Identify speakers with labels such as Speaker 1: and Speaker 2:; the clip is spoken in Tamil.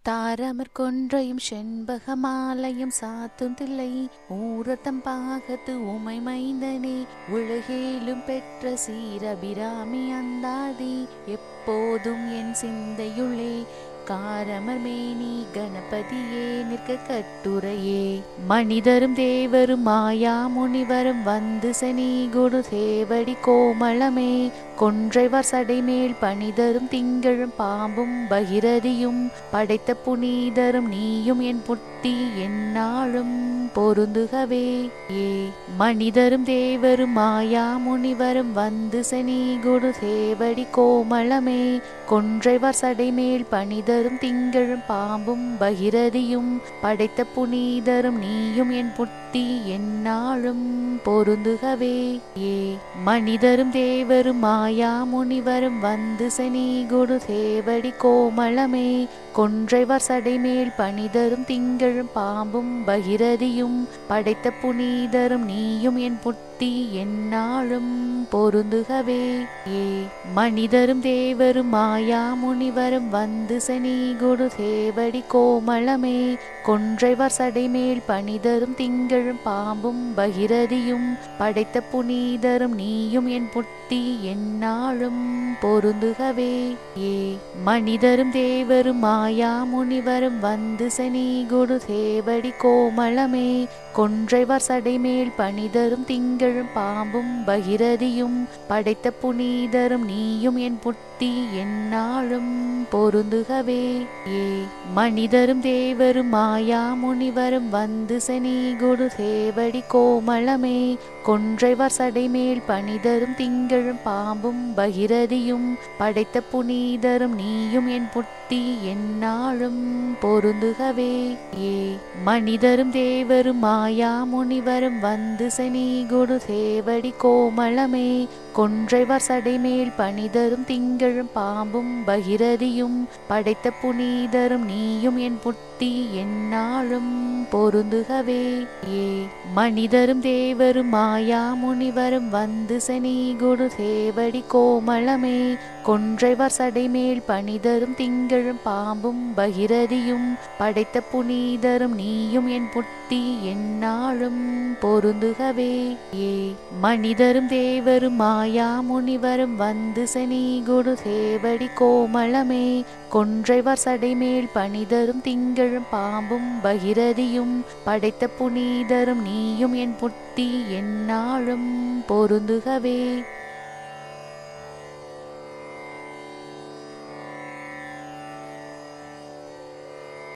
Speaker 1: தாரமர் கொன்றையும் செண்பக மாலையும் சாத்தும் தில்லை ஊரத்தம் பாகத்து உமை மைந்தனே உலகேலும் பெற்ற சீரபிராமி அந்தாதி எப்போதும் என் சிந்தையுள்ளே காரமர் மேனி கணபதியே நிற்க கட்டுரையே மனிதரும் தேவரும் மாயா முனிவரும் வந்து சனி குரு சேவடி கோமளமே கொன்றைவர் சடைமேல் பணிதரும் திங்களும் பாம்பும் பகிரதியும் படைத்த புனிதரும் நீயும் என் புத்தி என்னாலும் பொருந்துகவே ஏ மனிதரும் தேவரும் மாயா முனிவரும் வந்து சனி குரு சேவடி கோமளமே கொன்றைவர் சடைமேல் பணிதரும் திங்களும் பாம்பும் பகிரதியும் படைத்த புனிதரும் நீயும் என் புத்தி என்னாலும் பொருந்துகவே ஏ மனிதரும் தேவரும் மாயா முனிவரும் வந்து சனி குரு சேவடி கோமளமே கொன்றைவர் சடைமேல் பணிதரும் திங்களும் பாம்பும் பகிரதியும் படைத்த புனிதரும் நீயும் என் புத்தி என்னாலும் பொருந்துகவே ஏ மனிதரும் தேவரும் மாயா முனிவரும் வந்து சனி குரு சேவடி கோமளமே கொன்றைவர் சடைமேல் பணிதரும் திங்களும் பாம்பும் பகிரதியும் படைத்த புனிதரும் நீயும் என் புத்தி என்னாலும் பொருந்துகவே ஏ மனிதரும் தேவரும் மாயா முனிவரும் வந்து சனி குரு சேவடி கோமளமே கொன்றைவர் சடைமேல் பணிதரும் திங்களும் பாம்பும் பகிரதியும் படைத்த புனிதரும் நீயும் என் புத்தி என்னாலும் பொருந்துகவே ஏ மனிதரும் தேவரும் மாயா முனிவரும் வந்து சனி குரு சேவடி கோமளமே கொன்றைவர் சடைமேல் பணிதரும் திங்களும் பாம்பும் பகிரதியும் படைத்த புனிதரும் நீயும் என் புத்தி என்னாலும் பொருந்துகவே ஏ மனிதரும் தேவரும் மாயா முனிவரும் வந்து சனி குரு சேவடி கோமளமே கொன்றைவர் சடைமேல் பணிதரும் திங்களும் பாம்பும் பகிரதியும் படைத்த புனிதரும் நீயும் என் புத்தி என்னாலும் பொருந்துகவே ஏ மனிதரும் தேவரும் மாயா முனிவரும் வந்து சனி குரு சேவடி கோமளமே கொன்றைவர் சடைமேல் பணிதரும் திங்களும் பாம்பும் பகிரதியும் படைத்த புனிதரும் நீயும் என் புத்தி என்னாலும் பொருந்துகவே ஏ மனிதரும் தேவரும் மாயா முனிவரும் வந்து சனி குரு சேவடி கோமளமே கொன்றைவர் சடைமேல் பணிதரும் திங்களும் பாம்பும் பகிரதியும் படைத்த புனிதரும் நீயும் என் புத்தி என்னாலும் பொருந்துகவே